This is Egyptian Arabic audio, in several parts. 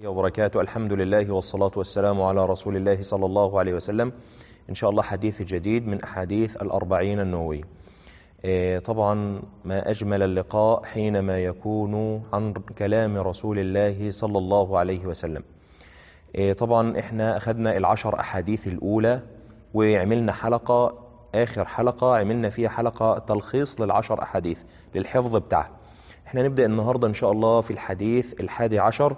وبركاته الحمد لله والصلاة والسلام على رسول الله صلى الله عليه وسلم إن شاء الله حديث جديد من أحاديث الأربعين النووي إيه طبعا ما أجمل اللقاء حينما يكون عن كلام رسول الله صلى الله عليه وسلم إيه طبعا احنا أخذنا العشر أحاديث الأولى وعملنا حلقة آخر حلقة عملنا فيها حلقة تلخيص للعشر أحاديث للحفظ بتاعها احنا نبدأ النهاردة إن شاء الله في الحديث الحادي عشر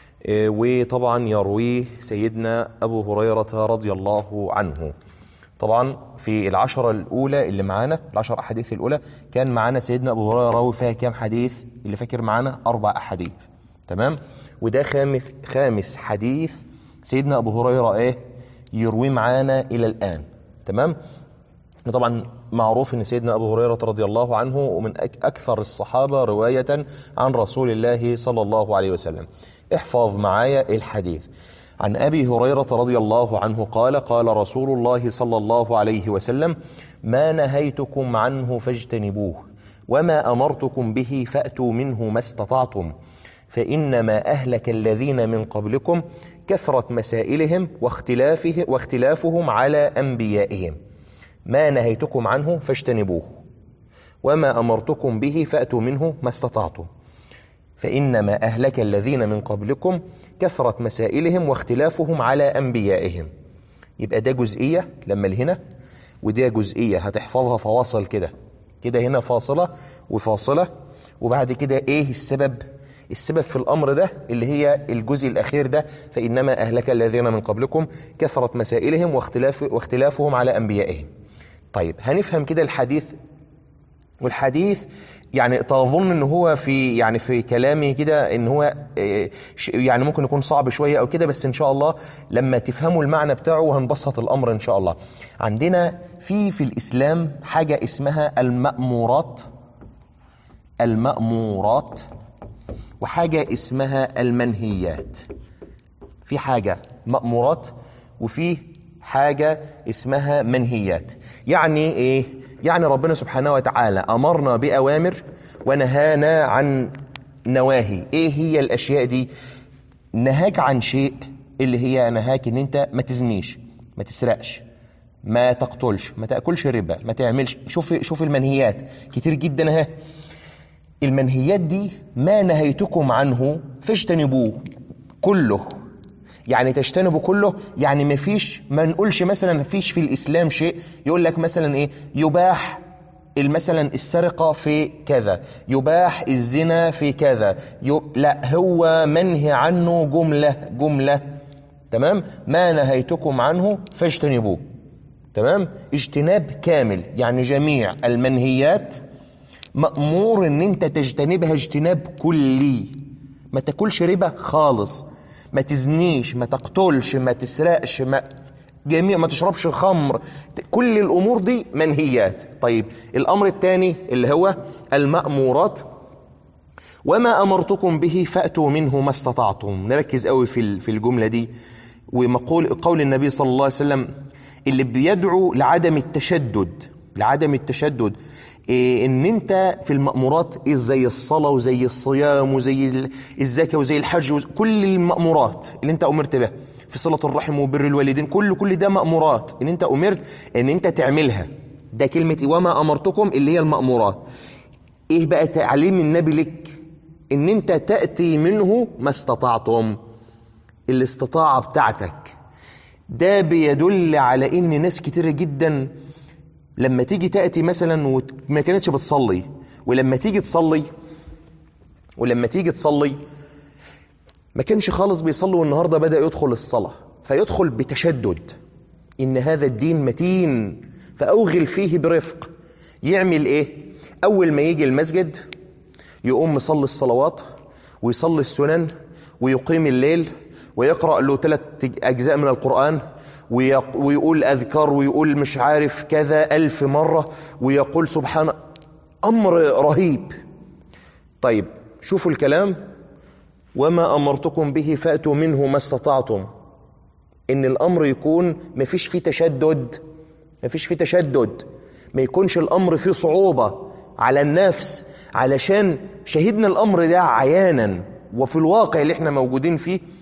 وطبعا يرويه سيدنا أبو هريرة رضي الله عنه طبعا في العشرة الأولى اللي معانا العشر أحاديث الأولى كان معانا سيدنا أبو هريرة راوي فيها كام حديث اللي فاكر معانا أربع أحاديث تمام وده خامس خامس حديث سيدنا أبو هريرة إيه يروي معانا إلى الآن تمام طبعا معروف ان سيدنا ابو هريره رضي الله عنه ومن اكثر الصحابه روايه عن رسول الله صلى الله عليه وسلم احفظ معايا الحديث عن ابي هريره رضي الله عنه قال قال رسول الله صلى الله عليه وسلم ما نهيتكم عنه فاجتنبوه وما امرتكم به فاتوا منه ما استطعتم فانما اهلك الذين من قبلكم كثره مسائلهم واختلافه واختلافهم على انبيائهم ما نهيتكم عنه فاجتنبوه وما أمرتكم به فأتوا منه ما استطعتم فإنما أهلك الذين من قبلكم كثرة مسائلهم واختلافهم على أنبيائهم يبقى ده جزئية لما هنا ودي جزئية هتحفظها فواصل كده كده هنا فاصلة وفاصلة وبعد كده ايه السبب السبب في الأمر ده اللي هي الجزء الأخير ده فإنما أهلك الذين من قبلكم كثرة مسائلهم واختلاف واختلافهم على أنبيائهم طيب هنفهم كده الحديث والحديث يعني تظن ان هو في يعني في كلامي كده ان هو يعني ممكن يكون صعب شويه او كده بس ان شاء الله لما تفهموا المعنى بتاعه هنبسط الامر ان شاء الله عندنا في في الاسلام حاجه اسمها المامورات المامورات وحاجه اسمها المنهيات في حاجه مامورات وفي حاجة اسمها منهيات يعني ايه يعني ربنا سبحانه وتعالى امرنا باوامر ونهانا عن نواهي ايه هي الاشياء دي نهاك عن شيء اللي هي نهاك ان انت ما تزنيش ما تسرقش ما تقتلش ما تاكلش ربا ما تعملش شوف شوف المنهيات كتير جدا اهي المنهيات دي ما نهيتكم عنه فاجتنبوه كله يعني تجتنبوا كله يعني ما فيش ما نقولش مثلا ما فيش في الإسلام شيء يقول لك مثلا إيه يباح مثلا السرقة في كذا يباح الزنا في كذا يب... لا هو منهي عنه جملة جملة تمام ما نهيتكم عنه فاجتنبوه تمام اجتناب كامل يعني جميع المنهيات مأمور ان انت تجتنبها اجتناب كلي ما تاكلش ربا خالص ما تزنيش ما تقتلش ما تسرقش ما جميع ما تشربش خمر كل الامور دي منهيات طيب الامر الثاني اللي هو المامورات وما امرتكم به فاتوا منه ما استطعتم نركز قوي في في الجمله دي ومقول قول النبي صلى الله عليه وسلم اللي بيدعو لعدم التشدد لعدم التشدد إيه ان انت في المأمورات إيه زي الصلاة وزي الصيام وزي الزكاة وزي الحج وزي كل المأمورات اللي انت امرت بها في صلة الرحم وبر الوالدين كل كل ده مأمورات ان انت امرت ان انت تعملها ده كلمة وما امرتكم اللي هي المأمورات ايه بقى تعليم النبي لك ان انت تأتي منه ما استطعتم الاستطاعة بتاعتك ده بيدل على ان ناس كتير جدا لما تيجي تأتي مثلا وما كانتش بتصلي ولما تيجي تصلي ولما تيجي تصلي ما كانش خالص بيصلي والنهارده بدأ يدخل الصلاة فيدخل بتشدد إن هذا الدين متين فأوغل فيه برفق يعمل إيه؟ أول ما يجي المسجد يقوم مصلي الصلوات ويصلي السنن ويقيم الليل ويقرأ له ثلاث أجزاء من القرآن ويقول أذكار ويقول مش عارف كذا ألف مرة ويقول سبحان أمر رهيب طيب شوفوا الكلام وما أمرتكم به فأتوا منه ما استطعتم إن الأمر يكون ما فيش فيه تشدد ما فيش فيه تشدد ما يكونش الأمر فيه صعوبة على النفس علشان شهدنا الأمر ده عيانا وفي الواقع اللي احنا موجودين فيه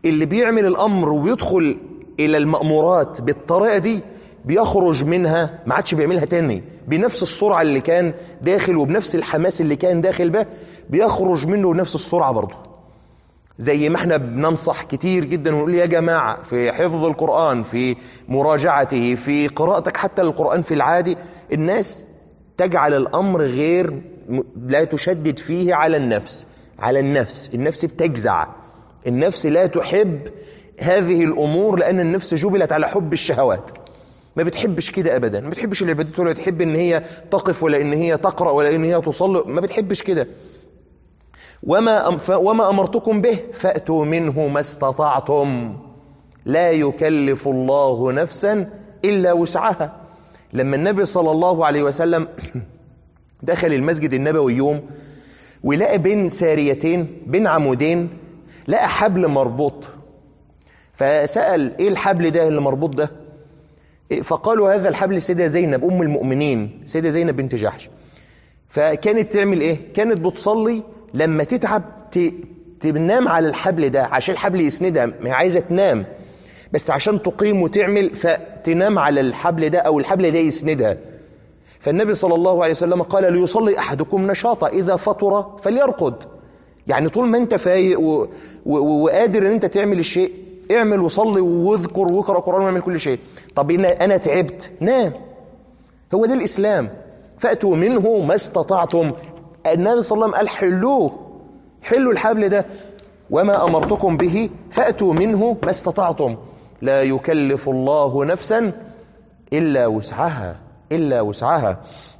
اللي بيعمل الأمر ويدخل إلى المأمورات بالطريقة دي بيخرج منها ما عادش بيعملها تاني بنفس السرعة اللي كان داخل وبنفس الحماس اللي كان داخل به بيخرج منه بنفس السرعة برضه زي ما احنا بننصح كتير جدا ونقول يا جماعة في حفظ القرآن في مراجعته في قراءتك حتى القرآن في العادي الناس تجعل الأمر غير لا تشدد فيه على النفس على النفس النفس بتجزع النفس لا تحب هذه الأمور لأن النفس جبلت على حب الشهوات ما بتحبش كده أبدا ما بتحبش العبادات ولا تحب إن هي تقف ولا إن هي تقرأ ولا إن هي تصلي ما بتحبش كده وما أم وما أمرتكم به فأتوا منه ما استطعتم لا يكلف الله نفسا إلا وسعها لما النبي صلى الله عليه وسلم دخل المسجد النبوي يوم ولقى بين ساريتين بين عمودين لقى حبل مربوط فسأل ايه الحبل ده اللي مربوط ده فقالوا هذا الحبل سيدة زينب أم المؤمنين سيدة زينب بنت جحش فكانت تعمل ايه كانت بتصلي لما تتعب تنام على الحبل ده عشان الحبل يسندها ما هي عايزة تنام بس عشان تقيم وتعمل فتنام على الحبل ده أو الحبل ده يسندها فالنبي صلى الله عليه وسلم قال ليصلي أحدكم نشاطا إذا فطر فليرقد يعني طول ما أنت فايق و... و... وقادر أن أنت تعمل الشيء اعمل وصلي واذكر واقرأ قرآن واعمل كل شيء طب إن أنا تعبت نام هو ده الإسلام فأتوا منه ما استطعتم النبي صلى الله عليه وسلم قال حلوه حلوا الحبل ده وما أمرتكم به فأتوا منه ما استطعتم لا يكلف الله نفسا إلا وسعها إلا وسعها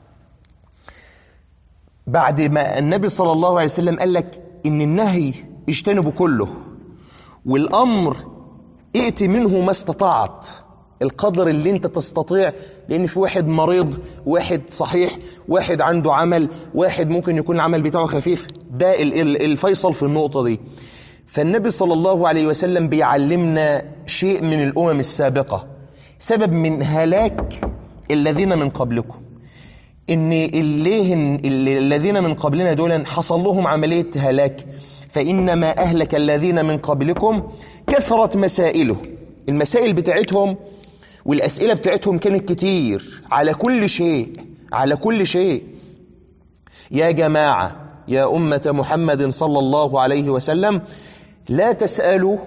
بعد ما النبي صلى الله عليه وسلم قال لك إن النهي اجتنبوا كله والأمر ائت منه ما استطعت القدر اللي انت تستطيع لان في واحد مريض واحد صحيح واحد عنده عمل واحد ممكن يكون العمل بتاعه خفيف ده الفيصل في النقطة دي فالنبي صلى الله عليه وسلم بيعلمنا شيء من الأمم السابقة سبب من هلاك الذين من قبلكم ان الليه الذين من قبلنا دول حصل لهم عملية هلاك فإنما أهلك الذين من قبلكم كثرت مسائله المسائل بتاعتهم والأسئلة بتاعتهم كانت كتير على كل شيء على كل شيء يا جماعة يا أمة محمد صلى الله عليه وسلم لا تسألوا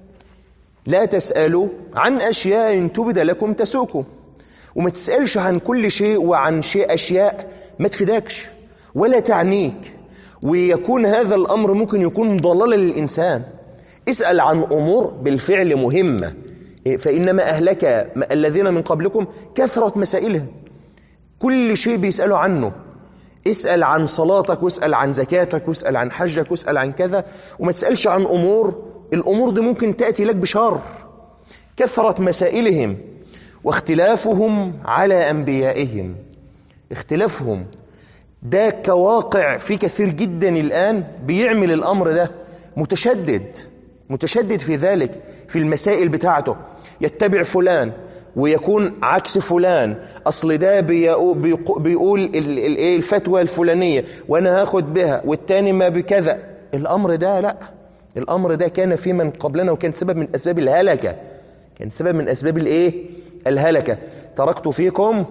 لا تسألوا عن أشياء تبد لكم تسوكم وما تسألش عن كل شيء وعن شيء أشياء ما تفيدكش ولا تعنيك ويكون هذا الأمر ممكن يكون ضلال للإنسان اسأل عن أمور بالفعل مهمة فإنما أهلك الذين من قبلكم كثرت مسائلهم كل شيء بيسألوا عنه اسأل عن صلاتك واسأل عن زكاتك واسأل عن حجك واسأل عن كذا وما تسألش عن أمور الأمور دي ممكن تأتي لك بشر كثرت مسائلهم واختلافهم على أنبيائهم اختلافهم ده كواقع في كثير جدا الآن بيعمل الأمر ده متشدد متشدد في ذلك في المسائل بتاعته يتبع فلان ويكون عكس فلان اصل ده بيقول الفتوى الفلانيه وانا هاخد بها والتاني ما بكذا الامر ده لا الامر ده كان في من قبلنا وكان سبب من اسباب الهلكه كان سبب من اسباب الايه الهلكه تركت فيكم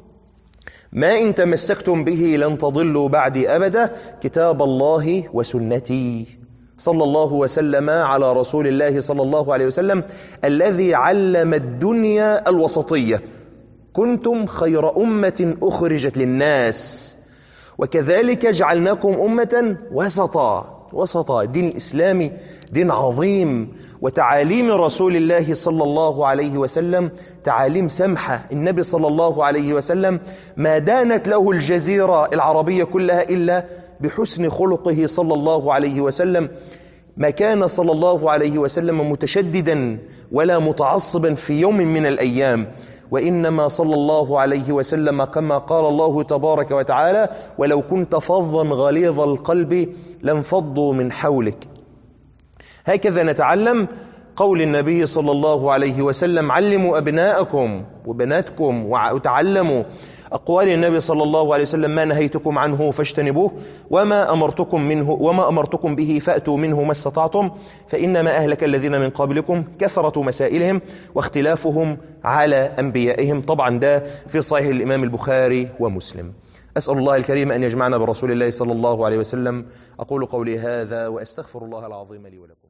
ما ان تمسكتم به لن تضلوا بعدي ابدا كتاب الله وسنتي صلى الله وسلم على رسول الله صلى الله عليه وسلم الذي علم الدنيا الوسطية كنتم خير أمة أخرجت للناس وكذلك جعلناكم أمة وسطا وسطا دين الإسلامي دين عظيم وتعاليم رسول الله صلى الله عليه وسلم تعاليم سمحة النبي صلى الله عليه وسلم ما دانت له الجزيرة العربية كلها إلا بحسن خلقه صلى الله عليه وسلم ما كان صلى الله عليه وسلم متشددا ولا متعصبا في يوم من الأيام وإنما صلى الله عليه وسلم كما قال الله تبارك وتعالى ولو كنت فظا غليظ القلب لانفضوا من حولك هكذا نتعلم قول النبي صلى الله عليه وسلم علموا أبناءكم وبناتكم وتعلموا أقوال النبي صلى الله عليه وسلم ما نهيتكم عنه فاجتنبوه وما أمرتكم منه وما أمرتكم به فأتوا منه ما استطعتم فإنما أهلك الذين من قبلكم كثرة مسائلهم واختلافهم على أنبيائهم طبعا ده في صحيح الإمام البخاري ومسلم أسأل الله الكريم أن يجمعنا برسول الله صلى الله عليه وسلم أقول قولي هذا وأستغفر الله العظيم لي ولكم